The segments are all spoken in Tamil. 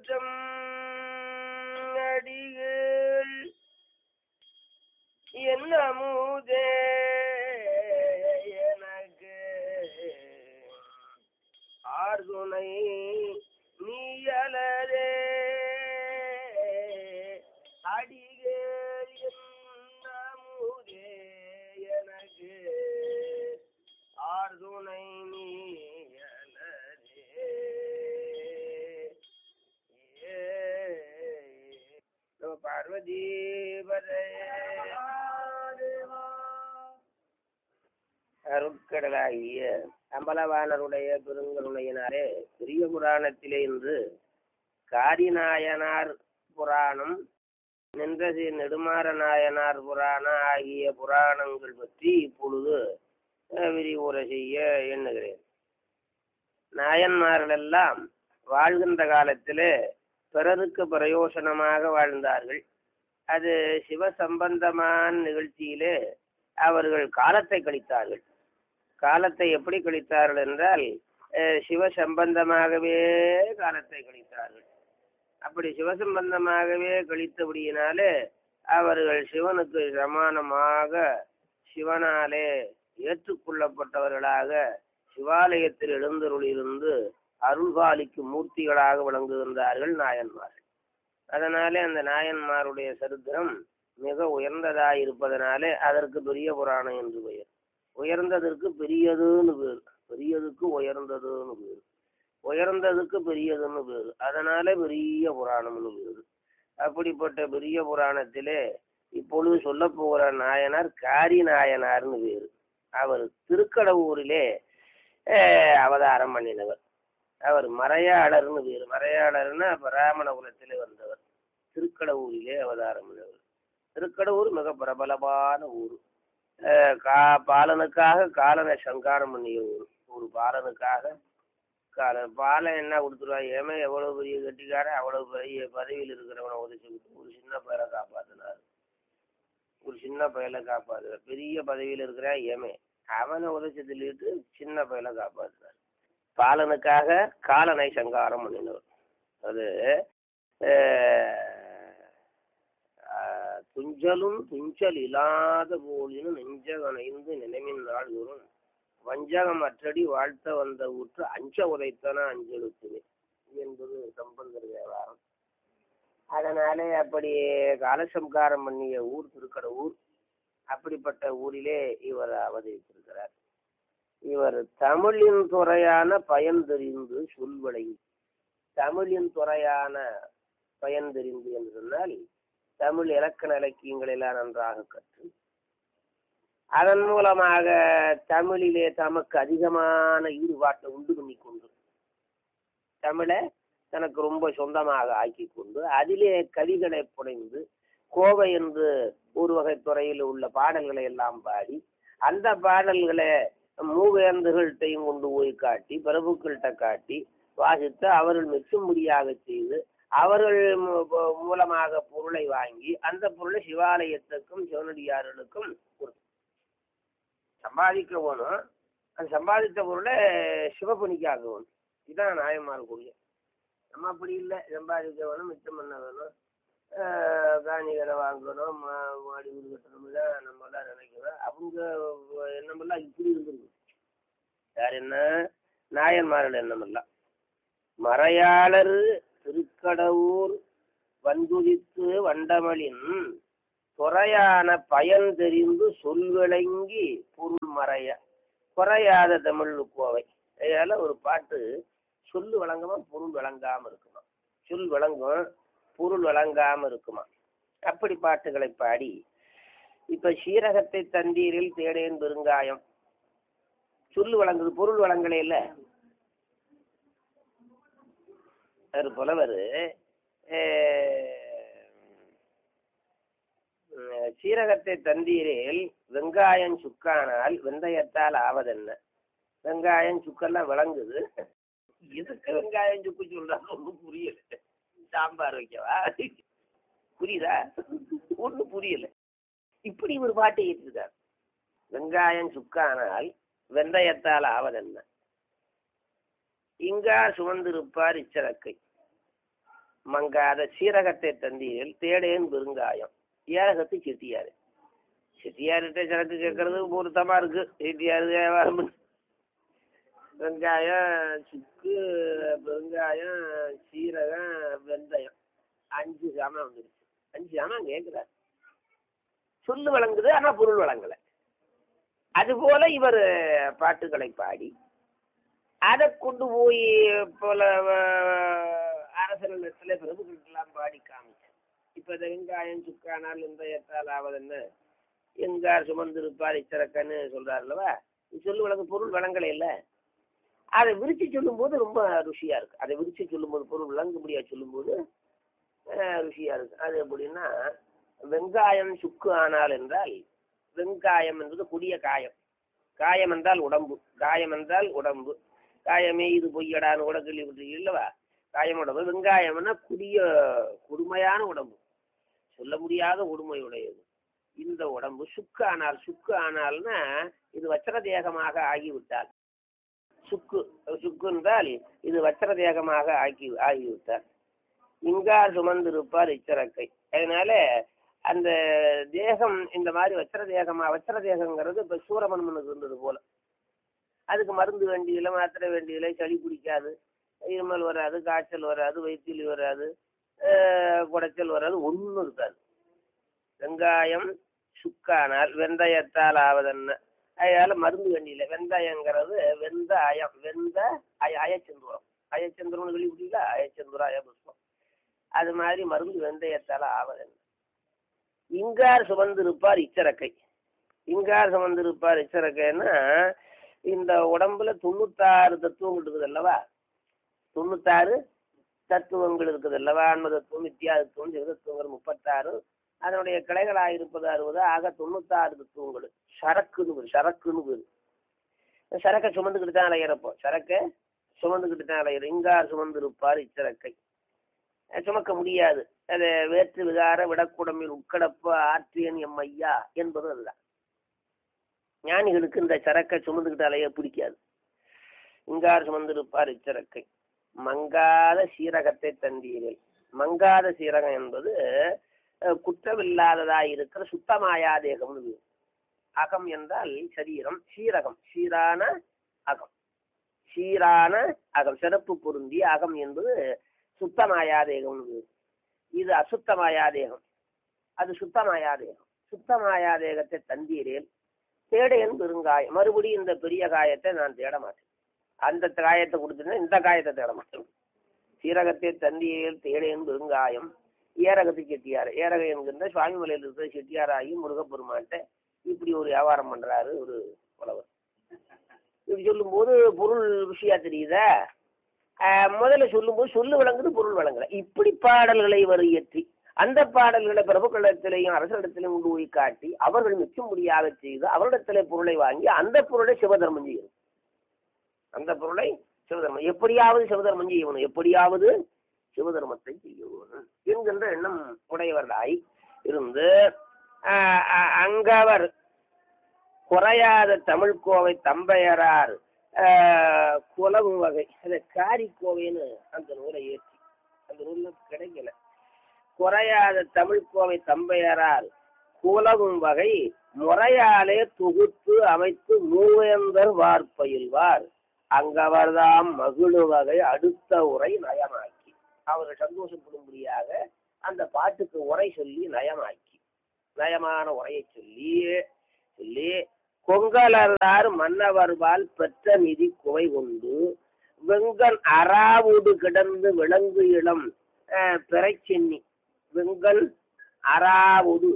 போற்றம் அடிகள் என்ன மூதே எனக்கு ஆர்துணை நீயலரே அடிகள் என்ன மூதே எனக்கு ஆர்துணை நீயலரே ஏ நம பார்வதி அருட்கடலாகிய அம்பலவாணருடைய பெருங்கருணையினாலே பெரிய புராணத்திலே இன்று காரிநாயனார் புராணம் நின்றசி நெடுமாற நாயனார் புராணம் ஆகிய புராணங்கள் பற்றி இப்பொழுது அஹ், விரிவுரை செய்ய எண்ணுகிறேன் நாயன்மார்களெல்லாம் வாழ்கின்ற காலத்திலே பிறருக்கு பிரயோசனமாக வாழ்ந்தார்கள் அது சிவ சம்பந்தமான நிகழ்ச்சியிலே அவர்கள் காலத்தை கழித்தார்கள் காலத்தை எப்படி கழித்தார்கள் என்றால் அஹ், சிவ சம்பந்தமாகவே காலத்தை கழித்தார்கள் அப்படி சிவசம்பந்தமாகவே கழித்தபடியினாலே அவர்கள் சிவனுக்கு சமானமாக சிவனாலே ஏற்றுக்கொள்ளப்பட்டவர்களாக சிவாலயத்தில் எழுந்தருளிலிருந்து அருள்பாலிக்கும் மூர்த்திகளாக விளங்குகின்றார்கள் நாயன்மார்கள் அதனாலே அந்த நாயன்மாருடைய சரித்திரம் மிக உயர்ந்ததாய் இருப்பதனாலே அதற்கு பெரிய புராணம் என்று பெயர் உயர்ந்ததற்கு பெரியதுன்னு பேர் பெரியதுக்கு உயர்ந்ததுன்னு பேர் உயர்ந்ததுக்கு பெரியதுன்னு பேர் அதனால பெரிய புராணம்னு பேர் அப்படிப்பட்ட பெரிய புராணத்திலே இப்பொழுது சொல்ல போகிற நாயனார் காரி நாயனார்னு பேர் அவர் திருக்கடவுரிலே அஹ், அவதாரம் பண்ணினவர் அவர் மறையாளர்னு பேர் மறையாளர்னா பிராமண குலத்திலே வந்தவர் திருக்கடவுரிலே அவதாரம் பண்ணினவர் திருக்கடவுர் மிக பிரபலமான ஊர் அஹ், கா பாலனுக்காக காலனை சங்காரம் பண்ணிய ஊர் ஒரு பாலனுக்காக காலன் பாலன் என்ன கொடுத்துருவா ஏமே எவ்வளவு பெரிய கட்டிக்காரன் அவ்வளவு பெரிய பதவியில் இருக்கிறவனை உதச்சி விட்டு ஒரு சின்ன பையலை காப்பாத்தினார் ஒரு சின்ன பையலை காப்பாத்துறார் பெரிய பதவியில் இருக்கிறான் ஏமே அவனை உதச்சி தள்ளிட்டு சின்ன பையலை காப்பாத்தினார் பாலனுக்காக காலனை சங்காரம் பண்ணினவர் அது அஹ், அஹ், துஞ்சலும் துஞ்சல் இல்லாத போலினும் நெஞ்சகனைந்து நினைவின் நாள் வரும் வஞ்சகம் அற்றடி வாழ்த்த வந்த ஊற்று அஞ்ச உதைத்தன அஞ்சலுத்துமே என்பது சம்பந்தர் வியாபாரம் அதனாலே அப்படி காலசம்காரம் பண்ணிய ஊர் திருக்கடவுர் அப்படிப்பட்ட ஊரிலே இவர் அவதரித்திருக்கிறார் இவர் தமிழின் துறையான பயன் தெரிந்து சொல்வடை தமிழின் துறையான பயன் தெரிந்து என்று சொன்னால் தமிழ் இலக்கண இலக்கியங்கள் எல்லாம் நன்றாக கற்று அதன் மூலமாக தமிழிலே தமக்கு அதிகமான ஈடுபாட்டை உண்டு பண்ணி கொண்டு தமிழை தனக்கு ரொம்ப சொந்தமாக ஆக்கி கொண்டு அதிலே கவிகளை புனைந்து கோவை என்று ஒரு வகை துறையில் உள்ள பாடல்களை எல்லாம் பாடி அந்த பாடல்களை மூவேந்தர்கள்ட்டையும் கொண்டு போய் காட்டி பிரபுக்கள்கிட்ட காட்டி வாசித்து அவர்கள் மெச்சும்படியாக செய்து அவர்கள் மூ- மூலமாக பொருளை வாங்கி அந்த பொருளை சிவாலயத்துக்கும் சிவனடியார்களுக்கும் கொடுத்தார். சம்பாதிக்க வேணும் அந்த சம்பாதித்த பொருளை சிவப்பணிக்காக வேணும் இதுதான் நாயன்மார் கூடிய நம்ம அப்படி இல்லை சம்பாதிக்க வேணும் மிச்சம் பண்ண வேணும் ஆஹ் காணிகளை வாங்கணும் மா- மாடி வீடு கட்டணும் தான் நம்மளாம் நினைக்கிறோம் அவங்க எண்ணமெல்லாம் இப்படி இருந்திருக்கு யார் என்ன நாயன்மார்கள் எண்ணமெல்லாம் மறையாளர் திருக்கடவுர் வந்துதித்து வண்டமலின் துறையான பயன் தெரிந்து சொல் விளங்கி பொருள் மறைய குறையாத தமிழ் கோவை அதனால ஒரு பாட்டு சொல் விளங்காம பொருள் விளங்காம இருக்குமா சொல் விளங்கும் பொருள் விளங்காம இருக்குமா அப்படி பாட்டுகளை பாடி இப்ப சீரகத்தை தந்தீரில் தேடேன் பெருங்காயம் சொல்லு வழங்குது பொருள் வழங்கலே இல்ல ஒரு புலவர் சீரகத்தை தந்தீரில் வெங்காயம் சுக்கானால் வெந்தயத்தால் ஆவதென்ன வெங்காயம் சுக்கெல்லாம் விளங்குது எதுக்கு வெங்காயம் சுக்கு சொல்றாங்க ஒன்றும் புரியல சாம்பார் வைக்கவா புரியுதா ஒன்றும் புரியல இப்படி ஒரு பாட்டை ஏற்றிருக்கார் வெங்காயம் சுக்கானால் வெந்தயத்தால் ஆவதென்ன இங்கா சுமந்திருப்பார் இச்சரக்கை மங்காத சீரகத்தை தந்தீர்கள் தேடேன் பெருங்காயம் ஏரகத்து செட்டியாரு செட்டியார்கிட்ட சரக்கு கேட்கறது பொருத்தமா இருக்கு செட்டியாரு வியாபாரம் பண்ணு. வெங்காயம் சுக்கு பெருங்காயம் சீரகம் வெந்தயம் அஞ்சு சாமான் வந்துருச்சு அஞ்சு சாமான் கேட்குறாரு சொல்லு வழங்குது ஆனா பொருள் வழங்கல அதுபோல இவர் பாட்டுகளை பாடி அதை கொண்டு போய் போல அரசனிடத்துல பிரபுக்கெல்லாம் பாடி காமிச்சார் இப்ப இந்த வெங்காயம் சுக்கானால் இந்த எத்தால் ஆவதுன்னு எங்கார் சுமந்திருப்பார் இச்சரக்கன்னு சொல்றாருல்லவா இது சொல்லு வழங்கு பொருள் வழங்கலை இல்ல அதை விரிச்சு சொல்லும்போது ரொம்ப ருசியா இருக்கு அதை விரிச்சு சொல்லும்போது பொருள் விளங்கும்படியா சொல்லும்போது அஹ், ருசியா இருக்கு அது எப்படின்னா வெங்காயம் சுக்கு ஆனால் என்றால் வெங்காயம் என்பது கொடிய காயம் காயம் என்றால் உடம்பு காயம் என்றால் உடம்பு காயமே இது பொய்யடான்னு கூட கேள்விப்பட்டிருக்கீங்க இல்லவா காயம் உடம்பு வெங்காயம்னா கொடிய கொடுமையான உடம்பு சொல்ல முடியாத கொடுமையுடையது இந்த உடம்பு சுக்கு ஆனால் சுக்கு ஆனால்னா இது வச்சர தேகமாக ஆகிவிட்டால் சுக்கு சுக்கு என்றால் இது வச்சர தேகமாக ஆக்கி ஆகிவிட்டார் இங்கார் சுமந்திருப்பார் இச்சரக்கை அதனால அந்த தேகம் இந்த மாதிரி வச்சர தேகமா வச்சர தேகங்கிறது இப்ப சூரமன்மனுக்கு இருந்தது போல அதுக்கு மருந்து வேண்டியதில்லை மாத்திரை வேண்டியதில்லை சளி பிடிக்காது இருமல் வராது காய்ச்சல் வராது வயிற்றில் வராது அஹ், குடைச்சல் வராது ஒன்றும் இருக்காது வெங்காயம் சுக்கானால் வெந்தயத்தால் ஆவதென்ன அதனால மருந்து வேண்டியில்லை வெந்தயங்கிறது வெந்த அயம் வெந்த அய அயச்சந்துரம் அயச்சந்திரம்னு வெளிவிட்டீங்களா அயச்சந்திரம் அயபுஷ்பம் அது மாதிரி மருந்து வெந்தயத்தால் ஆவதென்ன இங்கார் சுமந்திருப்பார் இச்சரக்கை இங்கார் சுமந்திருப்பார் இச்சரக்கைன்னா இந்த உடம்புல தொண்ணூத்தாறு தத்துவங்கள் இருக்குது அல்லவா தொண்ணூத்தாறு தத்துவங்கள் இருக்குது அல்லவா ஆன்ம தத்துவம் வித்யா தத்துவம் சிவதத்துவங்கள் முப்பத்தாறு அதனுடைய கிளைகளாக இருப்பது அறுபது ஆக தொண்ணூத்தாறு தத்துவங்கள் சரக்குன்னு பேரு, சரக்குன்னு பேரு சரக்கை சுமந்துக்கிட்டு தான் அலையிறப்போ சரக்கை சுமந்துக்கிட்டு தான் அலையிற இங்கார் சுமந்து இருப்பார் இச்சரக்கை அஹ் சுமக்க முடியாது அது வேற்று விகார விடக்குடம்பில் உட்கடப்ப ஆற்றியன் எம் ஐயா என்பது அதுதான் ஞானிகளுக்கு இந்த சரக்கை சுமந்துக்கிட்டு அலைய பிடிக்காது இங்கார் சுமந்திருப்பார் இச்சரக்கை மங்காத சீரகத்தை தந்தீர்கள் மங்காத சீரகம் என்பது அஹ், குற்றமில்லாததாய் இருக்கிற சுத்தமாயா தேகம்னு பேரு. அகம் என்றால் சரீரம் சீரகம் சீரான அகம் சீரான அகம் சிறப்பு பொருந்திய அகம் என்பது சுத்தமாயா தேகம்னு பேரு. இது அசுத்தமாயா தேகம் அது சுத்தமாயா தேகம் சுத்தமாயா தேகத்தை தந்தீரேல் தேடையன் பெருங்காயம் மறுபடியும் இந்த பெரிய காயத்தை நான் தேட மாட்டேன் அந்த காயத்தை கொடுத்துட்டேன் இந்த காயத்தை தேட மாட்டேன் சீரகத்தை தந்தியில் தேடையன் பெருங்காயம் ஏரகத்து செட்டியார் ஏரகம் என்கின்ற சுவாமிமலையில் இருக்கிற செட்டியாராகி முருகப்பெருமான்ட்ட இப்படி ஒரு வியாபாரம் பண்றாரு ஒரு புலவர் இப்படி சொல்லும்போது பொருள் விஷயா தெரியுதா ஆஹ் முதல்ல சொல்லும்போது சொல்லு விளங்குது பொருள் விளங்கல இப்படி பாடல்களை வரு இயற்றி அந்த பாடல்களை பிரபுக்களிடத்திலையும் அரசரிடத்திலையும் கொண்டு போய் காட்டி அவர்கள் மிச்சம் முடியாக செய்து அவரிடத்திலே பொருளை வாங்கி அந்த பொருளை சிவதர்மம் செய்யணும் அந்த பொருளை சிவதர்மம் எப்படியாவது சிவதர்மம் செய்யணும் எப்படியாவது சிவதர்மத்தை செய்யணும் என்கின்ற எண்ணம் உடையவர்களாய் இருந்து ஆஹ் அ- அங்கவர் குறையாத தமிழ் கோவை தம்பையரார் ஆஹ் குலவு வகை அது காரிக்கோவைன்னு அந்த நூலை ஏற்றி அந்த நூல்ல கிடைக்கல குறையாத தமிழ் கோவை தம்பையரார் குலவும் வகை முறையாலே தொகுத்து அமைத்து மூவேந்தர் வார்ப்பயில்வார் அங்கவர்தாம் மகிழு வகை அடுத்த உரை நயமாக்கி அவர்கள் சந்தோஷப்படும்படியாக அந்த பாட்டுக்கு உரை சொல்லி நயமாக்கி நயமான உரையை சொல்லி சொல்லி கொங்கலர்தார் மன்னவர்பால் பெற்ற நிதி குவை கொண்டு வெங்கன் அறாவுடு கிடந்து விளங்கு இளம் அஹ், பிறைச்சென்னி வெங்கல் அறாவுடு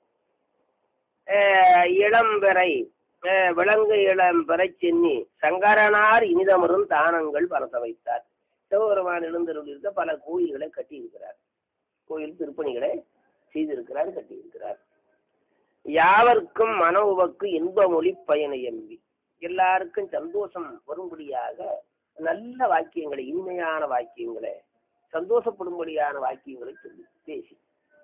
அஹ், இளம்பிறை அஹ், விலங்கு இளம் பிறைச்சென்னி சங்கரனார் இனிதமரும் தானங்கள் பரத வைத்தார் சிவபெருமான் எழுந்தருளிருக்க பல கோயில்களை கட்டியிருக்கிறார் கோயில் திருப்பணிகளை செய்திருக்கிறார் கட்டியிருக்கிறார் யாவர்க்கும் மன உவக்கு இன்ப மொழி பயனை எம்பி எல்லாருக்கும் சந்தோஷம் வரும்படியாக நல்ல வாக்கியங்களை இனிமையான வாக்கியங்களை சந்தோஷப்படும்படியான வாக்கியங்களை சொல்லி பேசி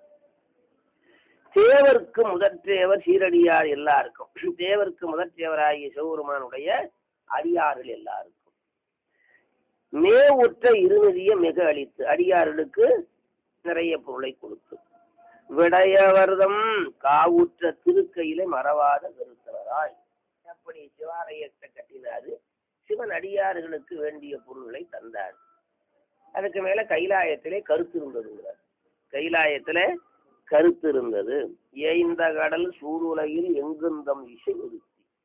தேவருக்கு முதற்றேவர் சீரடியார் எல்லாருக்கும் தேவருக்கு முதற்றேவராகிய சிவபெருமானுடைய அடியார்கள் எல்லாருக்கும் மேவுற்ற இருநிதிய மிக அளித்து அடியார்களுக்கு நிறைய பொருளை கொடுத்து விடயவர்தம் காவுற்ற திருக்கையிலே மறவாத கருத்தவராய் அப்படி சிவாலயத்தை கட்டினாரு சிவன் அடியார்களுக்கு வேண்டிய பொருள்களை தந்தார் அதுக்கு மேல கைலாயத்திலே கருத்து இருந்ததுங்கிறார் கைலாயத்திலே கருத்து இருந்தது ஏய்ந்த கடல் சூடுலகில் எங்குந்தம் இசை ஒதுக்கி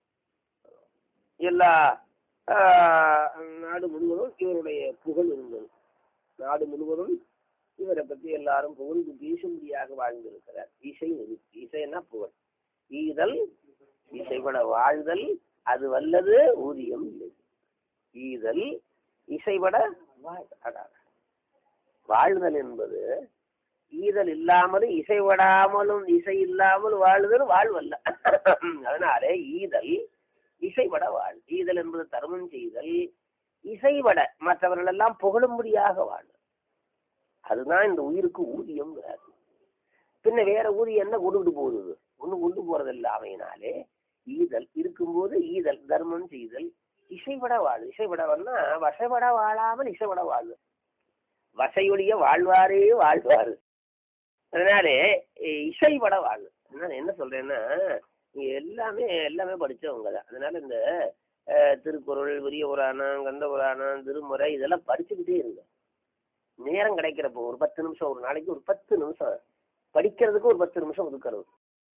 எல்லா ஆஹ், நாடு முழுவதும் இவருடைய புகழ் இருந்தது நாடு முழுவதும் இவரை பற்றி எல்லாரும் புகழ்ந்து பேசும்படியாக வாழ்ந்திருக்கிறார் இசை ஒதுக்கி இசைன்னா புகழ் ஈதல் இசைபட வாழ்தல் அது வல்லது ஊதியம் இல்லை ஈதல் இசைபட வாழ்- அடாடா. வாழ்தல் என்பது ஈதல் இல்லாமலும் இசைப்படாமலும் இசை இல்லாமல் வாழ்தல் வாழ்வல்ல அதனாலே ஈதல் இசைபட வாழ் ஈதல் என்பது தர்மம் செய்தல் இசைபட மற்றவர்கள் எல்லாம் புகழும்படியாக வாழ் அதுதான் இந்த உயிருக்கு ஊதியம் பின்ன வேற ஊதியம் என்ன கொண்டுட்டு போகுது ஒண்ணு கொண்டு போறதில்ல அவையினாலே ஈதல் இருக்கும்போது ஈதல் தர்மம் செய்தல் இசைபட வாழ் இசைபடவன்னா வசைபட வாழாமல் இசைபட வாழ் வசையொழிய வாழ்வாரே வாழ்வார் அதனாலே இ- இசைபட வாழ் நான் என்ன சொல்றேன்னா நீங்க எல்லாமே எல்லாமே படிச்சவங்க தான் அதனால இந்த அஹ், திருக்குறள் பெரிய புராணம் கந்த புராணம் திருமுறை இதெல்லாம் படிச்சுக்கிட்டே இருங்க நேரம் கிடைக்கிறப்போ ஒரு பத்து நிமிஷம் ஒரு நாளைக்கு ஒரு பத்து நிமிஷம் படிக்கிறதுக்கு ஒரு பத்து நிமிஷம் ஒதுக்கிறது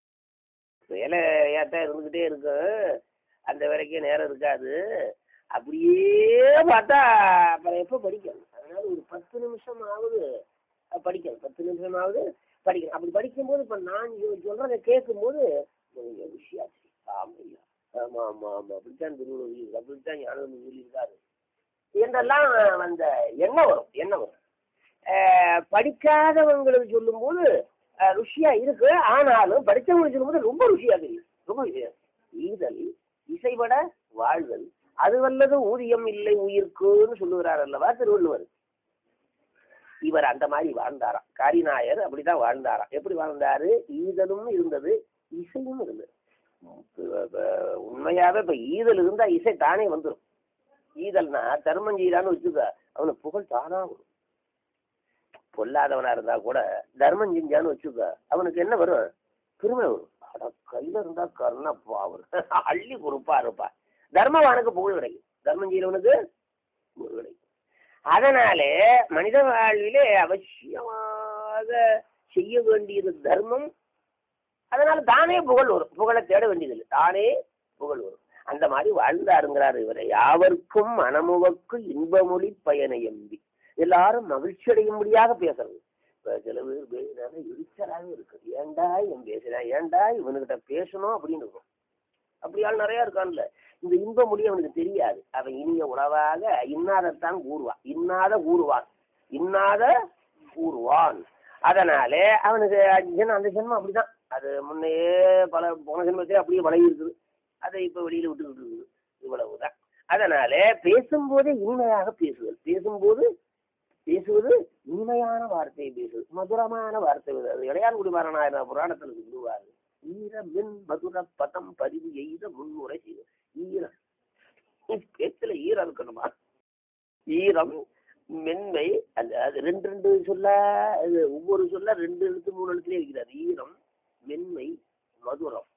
வேலையாத்தான் இருந்துக்கிட்டே இருக்கும் அந்த வேலைக்கே நேரம் இருக்காது அப்படியே பார்த்தா அப்புறம் எப்போ படிக்கணும் அதனால ஒரு பத்து நிமிஷமாவது அஹ், படிக்கணும் பத்து நிமிஷமாவது படிக்கணும் அப்படி படிக்கும்போது இப்போ நான் இவ- சொல்றதை கேட்கும்போது கொஞ்சம் விஷயாச்சு ஆமையா ஆமா ஆமா ஆமா அப்படித்தான் திருவள்ளுவர் அப்படித்தான் ஞானம் சொல்லியிருக்காரு என்றெல்லாம் அந்த எண்ணம் வரும் எண்ணம் வரும் அஹ், படிக்காதவங்களுக்கு சொல்லும்போது அஹ், ருசியா இருக்கு ஆனாலும் படித்தவங்களுக்கு சொல்லும்போது ரொம்ப ருசியா தெரியும் ரொம்ப ருசியா ஈதல் இசைபட வாழ்தல் அது வல்லது ஊதியம் இல்லை உயிர்க்குன்னு சொல்லுகிறார் அல்லவா திருவள்ளுவர் இவர் அந்த மாதிரி வாழ்ந்தாராம் காரிநாயர் அப்படிதான் வாழ்ந்தாராம் எப்படி வாழ்ந்தாரு ஈதலும் இருந்தது இசையும் இருந்தது இப்ப- இப்ப உண்மையாவே இப்ப ஈதல் இருந்தா இசை தானே வந்துடும் ஈதல்னா தர்மம் செய்யறான்னு வச்சுக்க அவனுக்கு புகழ் தானா வரும் பொல்லாதவனா இருந்தா கூட தர்மம் செஞ்சான்னு வச்சுக்க அவனுக்கு என்ன வரும் பெருமை வரும் அட கையில இருந்தா கருணப்பா அவர் அள்ளி பொறுப்பா இருப்பா தர்மவானுக்கு புகழ் கிடைக்கும் தர்மம் செய்யறவனுக்கு புகழ் கிடைக்கும் அதனாலே மனித வாழ்விலே அவசியமாக செய்ய வேண்டியது தர்மம் அதனால தானே புகழ் வரும் புகழை தேட வேண்டியதில்லை தானே புகழ் வரும் அந்த மாதிரி வாழ்ந்தாருங்கிறார் இவரை யாவர்க்கும் மனமுவக்கு இன்பமொழி பயனை எம்பி எல்லாரும் மகிழ்ச்சி அடையும்படியாக பேசுறது இப்ப சில பேர் பேசினாங்க எரிச்சலாகவே இருக்கு ஏன்டா இவன் பேசுறான் ஏன்டா இவனுக்கிட்ட பேசணும் அப்படின்னு இருக்கும் அப்படி ஆள் நிறைய இருக்கான்ல இந்த இன்ப மொழி அவனுக்கு தெரியாது அவன் இனிய உணவாக இன்னாதத்தான் கூறுவான் இன்னாத கூறுவான் இன்னாத கூறுவான் அதனாலே அவனுக்கு ஜென்மம் அந்த ஜென்மம் அப்படிதான் அது முன்னையே பல போன ஜென்மத்திலே அப்படியே பழகி இருக்குது அதை இப்போ வெளியில விட்டுக்கிட்டு இருக்குது இவ்வளவுதான் அதனாலே பேசும்போதே இனிமையாக பேசுதல் பேசும்போது பேசுவது இனிமையான வார்த்தையை பேசுவது மதுரமான வார்த்தை பேசுவது. அது இளையான்குடி மாறனாயிர புராணத்தில் சொல்லுவார் ஈர மின் மதுர பதம் பதிவு எய்த முன்முறை செய்வது ஈரம் பேச்சுல ஈரம் இருக்கணுமா ஈரம் மென்மை அந்த அது ரெண்டு ரெண்டு சொல்ல அது ஒவ்வொரு சொல்ல ரெண்டு எழுத்து மூணு எழுத்துலயே இருக்கிறார் ஈரம் மென்மை மதுரம்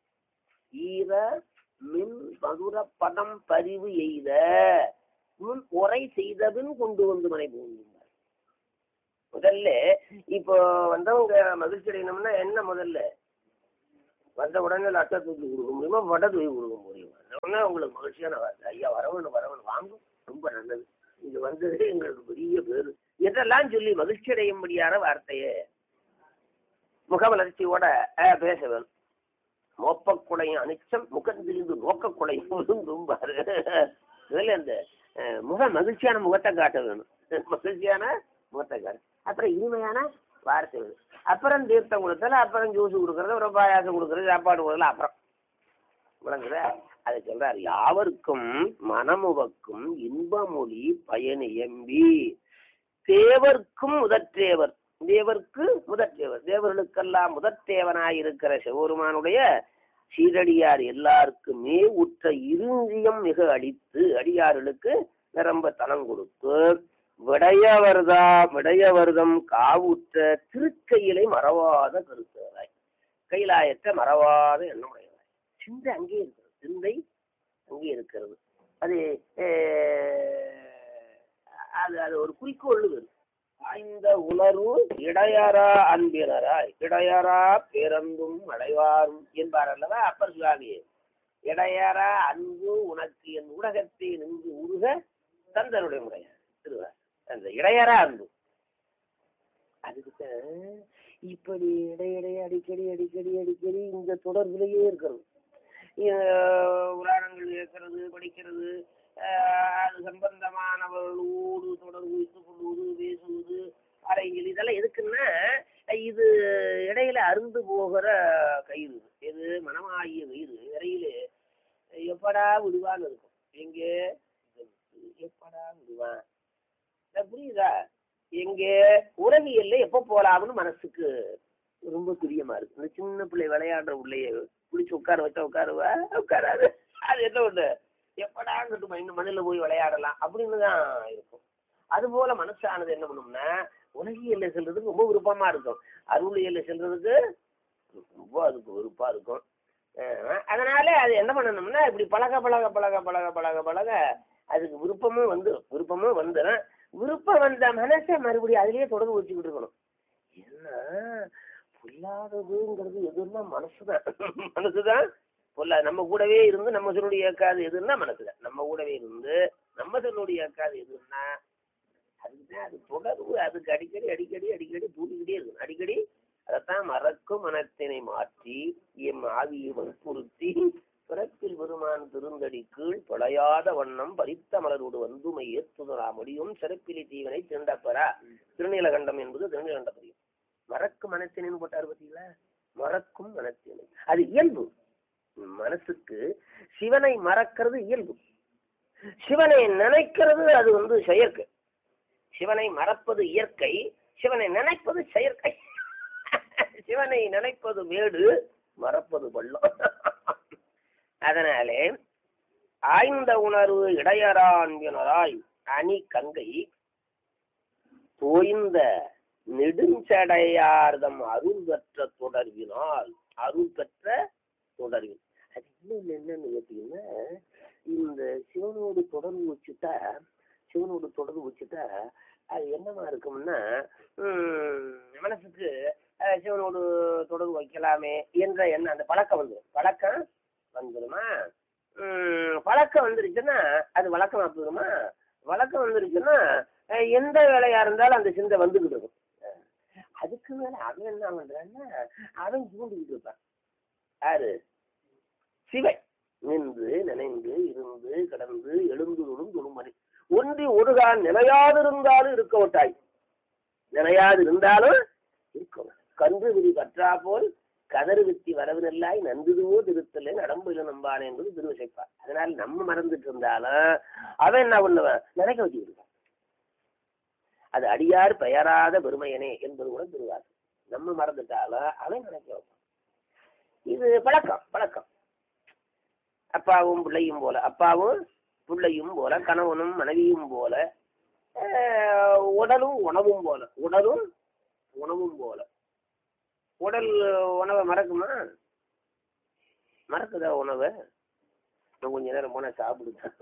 ஈர மின் மதுர பதம் பதிவு எய்த முன் உரை செய்தபின் கொண்டு வந்து மனை புகுந்தார் முதல்ல இப்போ வந்தவங்க மகிழ்ச்சி அடையணும்னா என்ன முதல்ல வந்த உடனே லட்டை தூக்கி கொடுக்க முடியுமா வடை தூக்கி கொடுக்க முடியுமா அந்த உடனே உங்களுக்கு மகிழ்ச்சியான வார்த்தை ஐயா வரவணும் வரவணும் வாங்கும் ரொம்ப நல்லது இது வந்ததே எங்களுக்கு பெரிய பேரு இதெல்லாம் சொல்லி மகிழ்ச்சி அடையும்படியான வார்த்தையை முகமலர்ச்சியோட அஹ், பேச வேணும் மோப்பக்குடையும் அனிச்சம் முகத்திலிருந்து நோக்கக்குடையும் விரும்பாரு இதுல இந்த அஹ், முக மகிழ்ச்சியான முகத்தை காட்ட வேணும் மகிழ்ச்சியான முகத்தை காட்ட அப்புறம் இனிமையான வார்த்தை வேணும் அப்புறம் தீர்த்தம் கொடுத்தல அப்புறம் ஜூஸ் கொடுக்கறது ஒரு பாயாசம் கொடுக்கறது சாப்பாடு கொடுக்கல அப்புறம் விளங்குத அதை சொல்றாரு யாவருக்கும் மனமுவக்கும் இன்பமொழி பயன் எம்பி தேவர்க்கும் முதற்றேவர் தேவர்க்கு முதற்றேவர் தேவர்களுக்கெல்லாம் முதற்றேவனாய் இருக்கிற சிவபெருமானுடைய சீரடியார் எல்லாருக்குமே உற்ற இருந்தியம் மிக அளித்து அடியார்களுக்கு நிரம்ப தனம் கொடுத்து விடையவர்தா விடையவர்தம் காவுற்ற திருக்கையிலை மறவாத கருத்தராய் கைலாயத்தை மறவாத எண்ணமுடையவராய் சிந்தை அங்கே இருக்கிறது சிந்தை அங்கே இருக்கிறது அது அஹ், அது அது ஒரு குறிக்கோள் வேறு ஆய்ந்த உணர்வு இடையறா அன்பினராய் இடையறா பேரந்தும் அடைவாரும் என்பார் அல்லவா அப்பர் சுவாமி இடையறா அன்பு உனக்கு என் உலகத்தை நின்று உருக தந்தனுடைய முறைய திருவார் அந்த இடையறா அன்பு அதுக்கு இப்படி இடையிடையே அடிக்கடி அடிக்கடி அடிக்கடி இந்த தொடர்பிலேயே இருக்கிறது அஹ் புராணங்கள் கேட்கறது படிக்கிறது அஹ் அது சம்பந்தமானவர்களோடு தொடர்பு வைத்துக் கொள்வது பேசுவது அறைகள் இதெல்லாம் எதுக்குன்னா இது இடையில அருந்து போகிற கயிறு இது மனமாகிய வயிறு இடையில எப்படா விடுவான்னு இருக்கும் எங்கே எப்படா விடுவான் அஹ் புரியுதா எங்கே உறவியல்ல எப்ப போலாம்னு மனசுக்கு ரொம்ப பிரியமா இருக்கு இந்த சின்ன பிள்ளை விளையாடுற உள்ளே பிடிச்சி உட்கார வச்சா உட்காருவா உட்காராது அது என்ன ஒண்ணு எப்படா கட்டுமா இந்த மண்ணில் போய் விளையாடலாம் அப்படின்னு தான் இருக்கும் அதுபோல மனசானது என்ன பண்ணும்னா உலகியல்ல செல்றதுக்கு ரொம்ப விருப்பமா இருக்கும் அருளியல்ல செல்றதுக்கு ரொம்ப அதுக்கு விருப்பா இருக்கும் அஹ் அதனால அது என்ன பண்ணணும்னா இப்படி பழக பழக பழக பழக பழக பழக அதுக்கு விருப்பமும் வந்து விருப்பமும் வந்துடும் விருப்பம் வந்த மனசை மறுபடியும் அதுலயே தொடர்பு வச்சுக்கிட்டு இருக்கணும் ஏன்னா பொல்லாததுங்கிறது எதுன்னா மனசுதான் மனசுதான் பொல்லா நம்ம கூடவே இருந்து நம்ம சொல்லுடைய இயக்காது எதுன்னா மனசுதான் நம்ம கூடவே இருந்து நம்ம சொல்லுடைய இயக்காது எதுன்னா அதுக்குதான் அது தொடர்பு அதுக்கு அடிக்கடி அடிக்கடி அடிக்கடி தூண்டிக்கிட்டே இருக்கணும் அடிக்கடி அதைத்தான் மறக்கும் மனத்தினை மாற்றி எம் ஆவியை வற்புறுத்தி பிறப்பில் பெருமான் திருந்தடி கீழ் பழையாத வண்ணம் பறித்த மலரோடு வந்துமை ஏத்துதலா முடியும் சிறப்பிலி தீவனை திண்டப்பெறா திருநீலகண்டம் என்பது திருநீலகண்ட பதியம் மறக்கும் மனத்தினை போட்டார் பார்த்தீங்களா மறக்கும் மனத்தினை அது இயல்பு மனசுக்கு சிவனை மறக்கிறது இயல்பு சிவனை நினைக்கிறது அது வந்து செயற்கை சிவனை மறப்பது இயற்கை சிவனை நினைப்பது செயற்கை சிவனை நினைப்பது மேடு மறப்பது பள்ளம் அதனாலே ஆய்ந்த உணர்வு இடையறான்பினராய் அணி கங்கை தோய்ந்த நெடுஞ்சடையார்தம் அருள் பெற்ற தொடர்பினால் அருள் பெற்ற தொடர்பில் அது இன்னும் என்னன்னு கேட்டீங்கன்னா இந்த சிவனோடு தொடர்பு வச்சுட்டா சிவனோடு தொடர்பு வச்சுட்டா அது என்னமா இருக்கும்னா ம், மனசுக்கு அஹ், சிவனோடு தொடர்பு வைக்கலாமே என்ற எண்ணம் அந்த பழக்கம் வந்துடும் பழக்கம் வந்துடுமா ம், பழக்கம் வந்துருச்சுன்னா அது வழக்கமா போயிடுமா வழக்கம் வந்துருச்சுன்னா அஹ், எந்த வேலையா இருந்தாலும் அந்த சிந்தை வந்துக்கிட்டு இருக்கும் அஹ், அதுக்கு மேல அவன் என்ன பண்றான்னா அவன் தூண்டிக்கிட்டு இருப்பான் யாரு சிவை நின்று நினைந்து இருந்து கடந்து எழுந்துருளும் துணுமணி ஒன்றி ஒருகால் நிலையாதிருந்தாலும் இருக்க விட்டாய் நிலையாதிருந்தாலும் இருக்க கன்று விதி பற்றா போல் கதறு வித்தி வரவினல்லாய் நன்றுதுவோ திருத்தலை நடம்பில நம்பானே என்பது திருவிசைப்பார் அதனால நம்ம மறந்துட்டு இருந்தாலும் அவன் என்ன பண்ணுவான் நினைக்க வச்சு விடுவான் அது அடியார் பெயராத பெருமையனே என்பது கூட திருவாசம் நம்ம மறந்துட்டாலும் அவன் நினைக்க வைப்பான் இது பழக்கம் பழக்கம் அப்பாவும் பிள்ளையும் போல அப்பாவும் பிள்ளையும் போல கணவனும் மனைவியும் போல அஹ், உடலும் உணவும் போல உடலும் உணவும் போல உடல் உணவை மறக்குமா மறக்குதா உணவை இன்னும் கொஞ்ச நேரம் போனா சாப்பிடுதா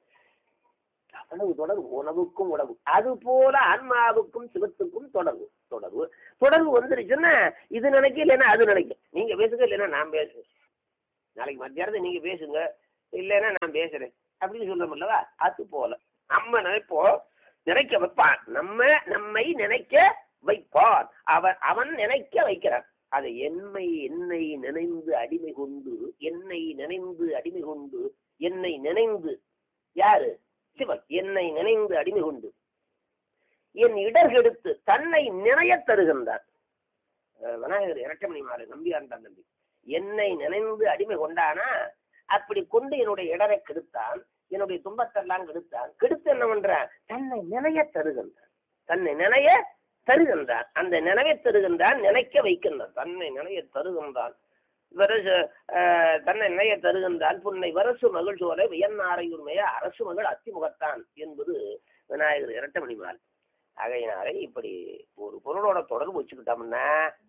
அவ்வளவு தொடர்பு உணவுக்கும் உணவு அது போல ஆன்மாவுக்கும் சிவத்துக்கும் தொடர்பு தொடர்பு தொடர்பு வந்துருச்சுன்னா இது நினைக்க இல்லைன்னா அது நினைக்கும் நீங்க பேசுங்க இல்லைன்னா நான் பேசுறேன் நாளைக்கு மத்தியானத்தை நீங்க பேசுங்க இல்லைன்னா நான் பேசுறேன் அப்படின்னு சொல்றோம்லவா அது போல நம்ம நினைப்போம் நினைக்க வைப்பான் நம்ம நம்மை நினைக்க வைப்பான் அவன் அவன் நினைக்க வைக்கிறான் அதை என்னை என்னை நினைந்து அடிமை கொண்டு என்னை நினைந்து அடிமை கொண்டு என்னை நினைந்து யாரு சிவன் என்னை நினைந்து அடிமை கொண்டு என் இடர்கெடுத்து தன்னை நினையத் தருகின்றான் அஹ் விநாயகர் இரட்டமணி மாறு நம்பியாண்டான் தம்பி என்னை நினைந்து அடிமை கொண்டானா அப்படி கொண்டு என்னுடைய இடரை கெடுத்தான் என்னுடைய துன்பத்தெல்லாம் கெடுத்தான் கெடுத்து என்ன பண்றான் தன்னை நினைய தருகின்றான் தன்னை நினைய தருகின்றான் அந்த நினைவை தருகின்றான் நினைக்க வைக்கின்றான் தன்னை நினைய தருகின்றான் வரசு அஹ், தன்னை நினைய தருகின்றான் புன்னை வரசு மகிழ்ச்சோலை வியன்னாரையுண்மைய அரசு மகள் அத்திமுகத்தான் என்பது விநாயகர் இரட்டை மணி மாலை ஆகையினாலே இப்படி ஒரு பொருளோட தொடர்பு வச்சுக்கிட்டோம்னா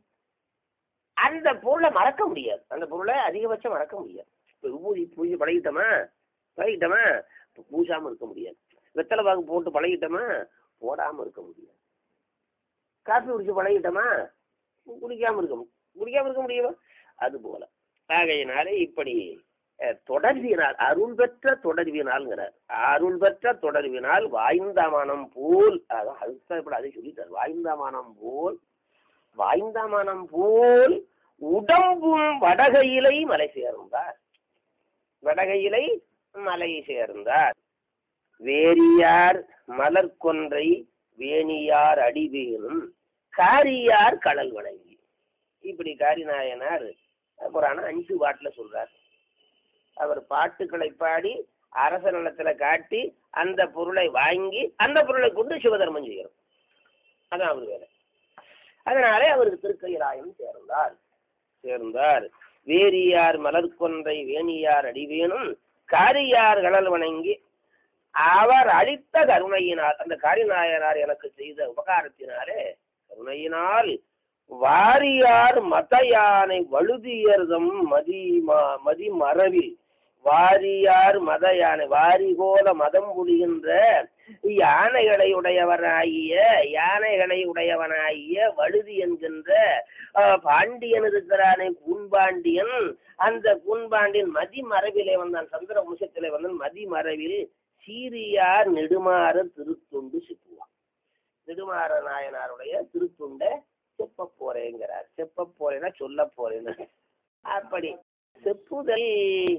அந்த பொருளை மறக்க முடியாது அந்த பொருளை அதிகபட்சம் மறக்க முடியாது இப்போ விபூதி பூஜை பழகிட்டோமா பழகிட்டோமா இப்போ பூசாமல் இருக்க முடியாது வெத்தலை பாக்கு போட்டு பழகிட்டோமா போடாமல் இருக்க முடியாது காஃபி குடிச்சு பழகிட்டோமா குடிக்காமல் இருக்க மு- குடிக்காம இருக்க முடியுமா அது போல ஆகையினாலே இப்படி அஹ், தொடர்பினால் அருள் பெற்ற தொடர்பினால்ங்கிறார் அருள் பெற்ற தொடர்பினால் வாய்ந்த மனம் போல் அதான் அதுதான் இப்படி அதை சொல்லிட்டார் வாய்ந்த மனம் போல் வாய்ந்த மனம் போல் உடம்பும் வடகையிலை மலை சேர்ந்தார் வடகையிலை மலை சேர்ந்தார் வேரியார் மலர்கொன்றை வேணியார் அடிவேனும் காரியார் கடல் வணங்கி இப்படி காரிநாயனார் புராணம் அஞ்சு பாட்டில் சொல்றார் அவர் பாட்டுக்களை பாடி அரச நிலத்துல காட்டி அந்த பொருளை வாங்கி அந்த பொருளை கொண்டு சிவதர்மம் செய்யணும் அதான் அவர் வேலை அதனாலே அவருக்கு திருக்கையிலாயம் சேர்ந்தார் சேர்ந்தார் வேரியார் மலர்கொன்றை வேணியார் அடிவேனும் காரியார் கடல் வணங்கி அவர் அளித்த கருணையினால் அந்த காரிநாயனார் எனக்கு செய்த உபகாரத்தினாலே கருணையினால் வாரியார் மத யானை வழுதியர்தம் மதி ம- மதி மரவில் வாரியார் மத யானை வாரிகோல மதம் புரிகின்ற யானைகளை உடையவனாகிய யானைகளை உடையவனாகிய வழுதி என்கின்ற அஹ், பாண்டியன் இருக்கிறானே கூன்பாண்டியன் அந்த கூன்பாண்டியன் மதிமரவிலே வந்தான் சந்திர வம்சத்திலே வந்தான் மதிமரவில் சீரியார் நெடுமாற திருத்தொண்டு சிப்புவான் நெடுமாற நாயனாருடைய திருத்துண்டை செப்ப போறேங்கிறார் செப்ப போறேன்னா சொல்ல போறேன்னு அப்படி செப்புதல்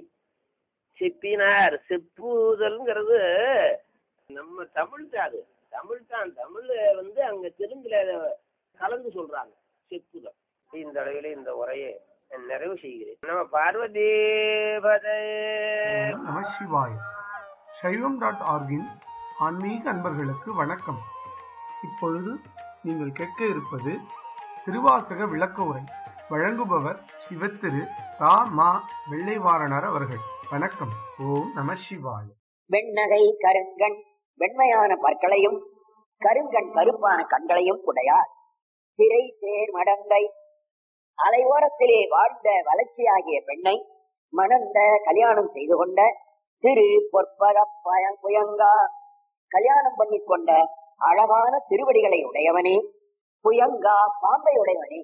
செப்பினார் செப்புதல்ங்கிறது நம்ம தமிழ் தான் அது தமிழ் தான் தமிழ் வந்து அங்க தெலுங்குல கலந்து சொல்றாங்க செப்புதல் இந்த அளவில் இந்த உரையை நிறைவு செய்கிறேன் நம்ம பார்வதி பதே நம சிவாய் சைவம் டாட் ஆர்கின் ஆன்மீக அன்பர்களுக்கு வணக்கம் இப்பொழுது நீங்கள் கேட்க இருப்பது திருவாசக விளக்க உரை வழங்குபவர் சிவத்திரு ரா மா வெள்ளைவாரணர் அவர்கள் வணக்கம் ஓம் நம சிவாய வெண்ணகை கருங்கண் வெண்மையான பற்களையும் கருங்கண் கருப்பான கண்களையும் உடையார் திரை தேர் மடந்தை அலைவோரத்திலே வாழ்ந்த வளர்ச்சியாகிய பெண்ணை மணந்த கல்யாணம் செய்து கொண்ட திரு பொற்பத பய- புயங்கா கல்யாணம் பண்ணி கொண்ட அழகான திருவடிகளை உடையவனே புயங்கா பாம்பை உடையவனே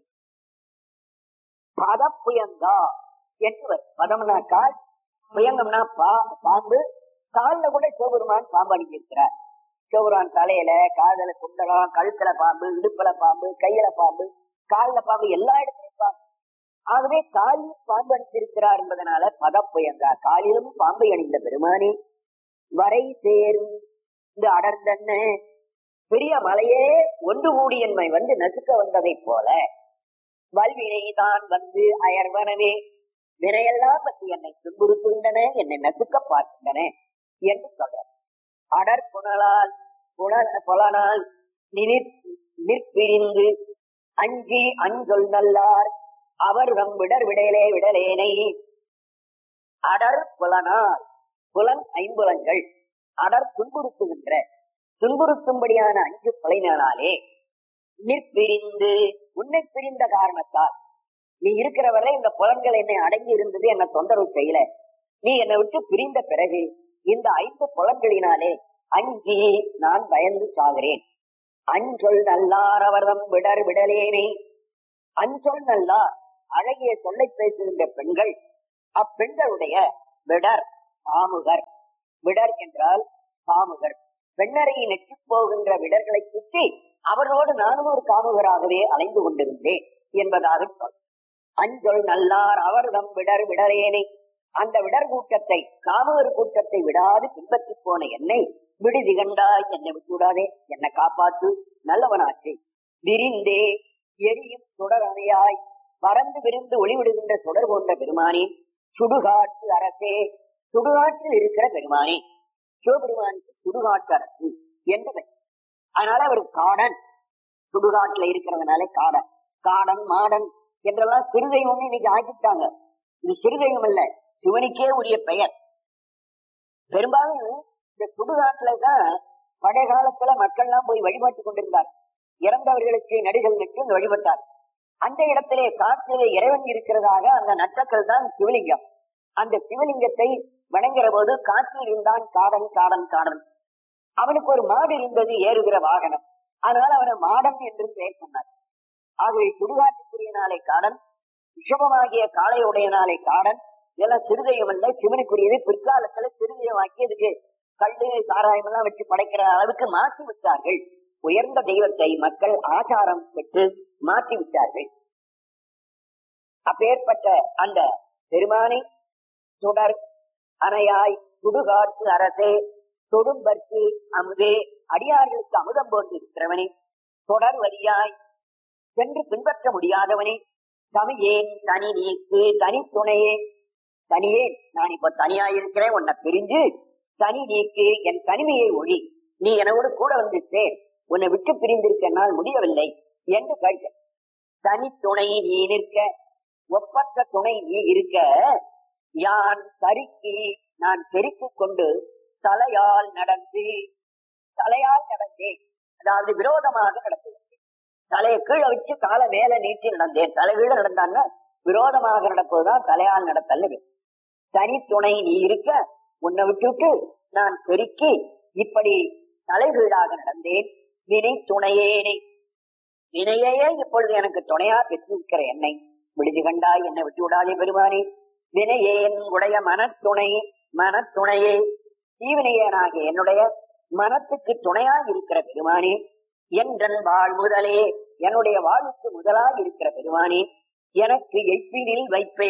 பதப்புயங்கா என்று பதம்னா கால் புயங்கம்னா பா பாம்பு கால்ல கூட சிவபெருமான் பாம்பு அணிஞ்சிருக்கிறார் சிவபெருமான் தலையில காதல குண்டலம் கழுத்துல பாம்பு இடுப்புல பாம்பு கையில பாம்பு கால்ல பாம்பு எல்லா இடத்துலயும் பாம்பு ஆகவே காலில் பாம்பு அணிந்திருக்கிறார் என்பதனால பதப்புயங்கா காலிலும் பாம்பை அணிந்த பெருமானே வரை சேரும் இந்த அடர்ந்தன்ன பெரிய மலையே ஒன்று கூடி என்னை வந்து நசுக்க வந்ததைப் போல வல்வினைதான் வந்து அயர்வனவே வினையெல்லாம் பற்றி என்னை துன்புறுத்துகின்றன என்னை நசுக்க பார்க்கின்றன என்று சொல்றார் அடர் புனலால் புனல் புலனால் நினிற் நிற்பிரிந்து அஞ்சி அஞ்சொல் நல்லார் அவர் தம் விடர் விடலே விடலேனை அடர் புலனால் புலன் ஐம்புலங்கள் அடர் துன்புறுத்துகின்ற துன்புறுத்தும்படியான அஞ்சு புலைனாலே நிற்பிரிந்து உன்னை பிரிந்த காரணத்தால் நீ இருக்கிற வரை இந்த புலன்கள் என்னை அடங்கி இருந்தது என்ன தொந்தரவு செய்யல நீ என்னை விட்டு பிரிந்த பிறகு இந்த ஐந்து புலன்களினாலே அஞ்சி நான் பயந்து சாகிறேன் அஞ்சொல் நல்லார் அவர்தம் விடர் விடலேனே அஞ்சொல் நல்லார் அழகிய சொல்லை பேசுகின்ற பெண்கள் அப்பெண்களுடைய விடர் காமுகர் விடர் என்றால் காமுகர் பெண்ணறையை நெற்றிப் போகின்ற விடர்களை சுற்றி அவர்களோடு நானும் ஒரு காமுகராகவே அலைந்து கொண்டிருந்தேன் என்பதாக சொல் அஞ்சொல் நல்லார் அவர்தம் விடர் விடரேனை அந்த விடர் கூட்டத்தை காமுகர் கூட்டத்தை விடாது பின்பற்றி போன என்னை விடுதி கண்டாய் என்னை விட்டு விடாதே என்னை காப்பாத்து நல்லவனாச்சு விரிந்தே எரியும் சுடரணையாய் பறந்து விரிந்து ஒளிவிடுகின்ற சுடர் போன்ற பெருமானே சுடுகாட்டு அரசே சுடுகாட்டில் இருக்கிற பெருமானே சிவபெருமானுக்கு சுடுகாட்டு அரசு என்று பெயர். அதனால அவர் காடன் சுடுகாட்டுல இருக்கிறதுனால காடன் காடன் மாடன் என்றெல்லாம் சிறுதெய்வம் இன்னைக்கு ஆக்கிட்டாங்க இது சிறுதெய்வம் இல்ல சிவனுக்கே உரிய பெயர் பெரும்பாலும் இந்த சுடுகாட்டுல தான் பழைய காலத்துல மக்கள் எல்லாம் போய் வழிபாட்டு கொண்டிருந்தார் இறந்தவர்களுக்கு நடிகள் நட்டு அங்கு வழிபட்டார் அந்த இடத்திலே காற்றிலே இறைவன் இருக்கிறதாக அந்த நட்டக்கள் தான் சிவலிங்கம் அந்த சிவலிங்கத்தை வணங்குற போது காற்றில் இருந்தான் காடன் காடன் காடன் அவனுக்கு ஒரு மாடு இருந்தது ஏறுகிற வாகனம் அதனால அவனை மாடன் என்று பெயர் சொன்னார் ஆகவே சுடுகாட்டுக்குரிய நாளை காடன் விஷபமாகிய காளையுடைய நாளை காடன் இதெல்லாம் சிறுதெய்வம் அல்ல சிவனுக்குரியது பிற்காலத்துல சிறுதெய்வமாக்கி அதுக்கு கல்லு சாராயம் எல்லாம் வச்சு படைக்கிற அளவுக்கு மாற்றி விட்டார்கள் உயர்ந்த தெய்வத்தை மக்கள் ஆச்சாரம் பெற்று மாற்றி விட்டார்கள் அப்பேற்பட்ட அந்த பெருமானை தொடர் அணையாய் சுடுகாட்டு அரசே தொடும்பற்கு அமுதே அடியார்களுக்கு அமுதம் போன்று இருக்கிறவனே தொடர் வரியாய் சென்று பின்பற்ற முடியாதவனே தமிழேன் தனி நீக்கு தனி துணையே தனியே நான் இப்ப தனியா இருக்கிறேன் உன்னை பிரிஞ்சு தனி நீக்கு என் தனிமையை ஒழி நீ என்னோடு கூட வந்து சேர் உன்னை விட்டு பிரிந்திருக்கனால் முடியவில்லை என்று கேட்க தனி துணை நீ நிற்க ஒப்பற்ற துணை நீ இருக்க யான் சறுக்கி நான் செருக்கிக் கொண்டு தலையால் நடந்து தலையால் நடந்தேன் அதாவது விரோதமாக நடந்தேன் தலையை கீழே வச்சு காலை மேல நீட்டி நடந்தேன் தலை கீழே நடந்தான்னா விரோதமாக நடப்பதுதான் தலையால் நடத்தல் தனி துணை நீ இருக்க உன்னை விட்டுவிட்டு நான் செருக்கி இப்படி தலைகீழாக நடந்தேன் வினை துணையேனே வினையே இப்பொழுது எனக்கு துணையா பெற்றிருக்கிற என்னை விடுதி கண்டாய் என்னை விட்டு விடாதே பெருமானே வினையேன் உடைய மனத்துணை மனத்துணையே தீவினையனாகிய என்னுடைய மனத்துக்கு துணையா இருக்கிற பெருமானே என்றன் வாழ் முதலே என்னுடைய வாழ்வுக்கு முதலாக இருக்கிற பெருமானே எனக்கு எப்பினில் வைப்பே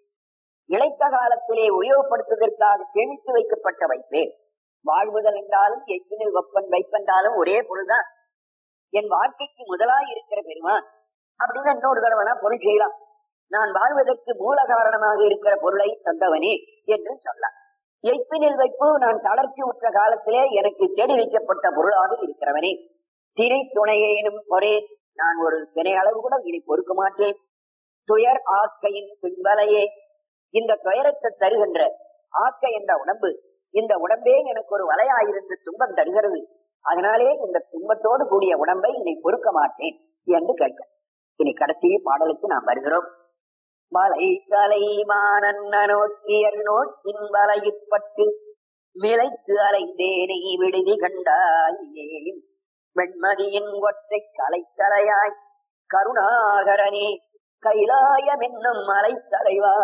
இழைத்த காலத்திலே உபயோகப்படுத்துவதற்காக சேமித்து வைக்கப்பட்ட வைப்பே வாழ்வுதல் என்றாலும் எப்பினில் வெப்பன் வைப்பென்றாலும் ஒரே பொருள்தான் என் வாழ்க்கைக்கு முதலாய் இருக்கிற பெருமான் அப்படின்னு இன்னொரு தடவை பொருள் செய்யலாம் நான் வாழ்வதற்கு மூல காரணமாக இருக்கிற பொருளை தந்தவனே என்று சொல்லலாம் எய்ப்பினில் வைப்பு நான் தளர்ச்சி உற்ற காலத்திலே எனக்கு தேடி வைக்கப்பட்ட பொருளாக இருக்கிறவனே திரை துணையேனும் பொறே நான் ஒரு தினை அளவு கூட இனி பொறுக்க மாட்டேன் துயர் ஆக்கையின் பின்பலையே இந்த துயரத்தை தருகின்ற ஆக்கை என்ற உடம்பு இந்த உடம்பே எனக்கு ஒரு வலையாயிருந்து துன்பம் தருகிறது அதனாலே இந்த துன்பத்தோடு கூடிய உடம்பை இனி பொறுக்க மாட்டேன் என்று கேட்க இனி கடைசி பாடலுக்கு நாம் வருகிறோம் மலை தலை மானன்ன நோக்கியர் நோக்கின் வலையிற்பட்டு மிளைத்து அலைந்தேனை விடுதி கண்டாயே வெண்மதியின் ஒற்றை கலைத்தலையாய் கருணாகரனே கைலாயம் என்னும் மலை தலைவா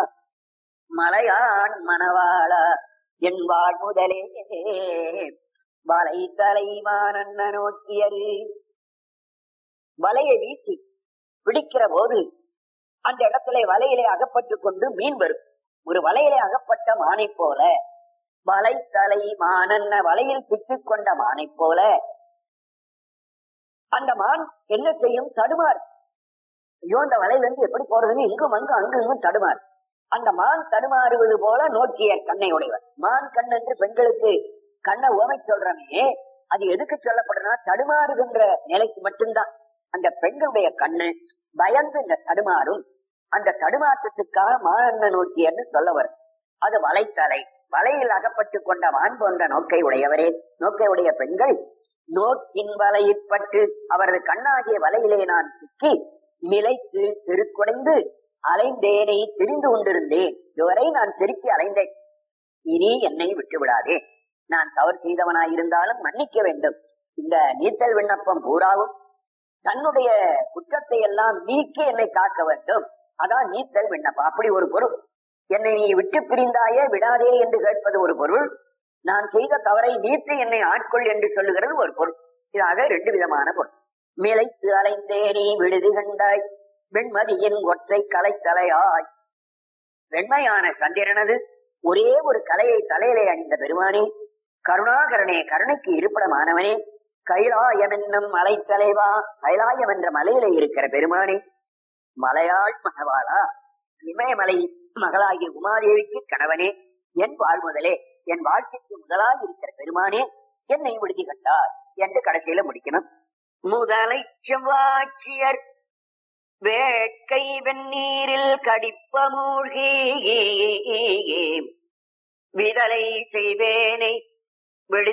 மலையான் மணவாளா என் வாழ் முதலே வலை தலைமானன்ன நோக்கியரு வலையை வீசி பிடிக்கிற போது அந்த இடத்துல வலையிலே அகப்பட்டுக் கொண்டு மீன் வரும் ஒரு வலையிலே அகப்பட்ட மானை போல வலை தலை மானன்ன வலையில் சிக்கிக் கொண்ட மானை போல அந்த மான் என்ன செய்யும் தடுமாறு ஐயோ அந்த வலையில இருந்து எப்படி போறதுன்னு இங்கும் அங்கும் அங்கு இங்கும் தடுமாறு அந்த மான் தடுமாறுவது போல நோக்கிய கண்ணை உடையவர் மான் கண் என்று பெண்களுக்கு கண்ணை உவமை சொல்றமே அது எதுக்கு சொல்லப்படுறா தடுமாறுகின்ற நிலைக்கு மட்டும்தான் அந்த பெண்களுடைய கண்ணு பயந்து இந்த தடுமாறும் அந்த தடுமாற்றத்துக்காக மானன்ன நோக்கியன்னு சொல்லவர் அது வலைத்தலை வலையில் அகப்பட்டு கொண்ட மான் போன்ற நோக்கை உடையவரே நோக்கை உடைய பெண்கள் நோக்கின் வலையிற்பட்டு அவரது கண்ணாகிய வலையிலே நான் சிக்கி நிலைத்து தெருக்குடைந்து அலைந்தேனை தெரிந்து கொண்டிருந்தேன் இதுவரை நான் செருக்கி அலைந்தேன் இனி என்னை விட்டு விடாதே நான் தவறு செய்தவனாயிருந்தாலும் மன்னிக்க வேண்டும் இந்த நீத்தல் விண்ணப்பம் பூராவும் தன்னுடைய குற்றத்தை எல்லாம் நீக்கி என்னை காக்க வேண்டும் அதான் நீத்தல் விண்ணப்பம் அப்படி ஒரு பொருள் என்னை நீ விட்டு பிரிந்தாயே விடாதே என்று கேட்பது ஒரு பொருள் நான் செய்த தவறை நீத்து என்னை ஆட்கொள் என்று சொல்லுகிறது ஒரு பொருள் இதாக ரெண்டு விதமான பொருள் மிளைத்து அலைந்தேனே விடுதி கண்டாய் வெண்மதியின் ஒற்றை கலை தலையாய் வெண்மையான சந்திரனது ஒரே ஒரு கலையை தலையிலே அணிந்த பெருமானே கருணாகரனே கருணைக்கு இருப்பிடமானவனே கைலாயம் என்னும் மலை தலைவா கைலாயம் என்ற மலையிலே இருக்கிற பெருமானே மலையாள் மகவாளா இமயமலை மகளாகிய உமாதேவிக்கு கணவனே என் வாழ்முதலே என் வாழ்க்கைக்கு முதலாக இருக்கிற பெருமானே என்னை விடுதி கண்டார் என்று கடைசியில முடிக்கணும் முதலை செவ்வாட்சியர் வேட்கை வெந்நீரில் கடிப்ப மூழ்கி விதலை செய்தேனை விடு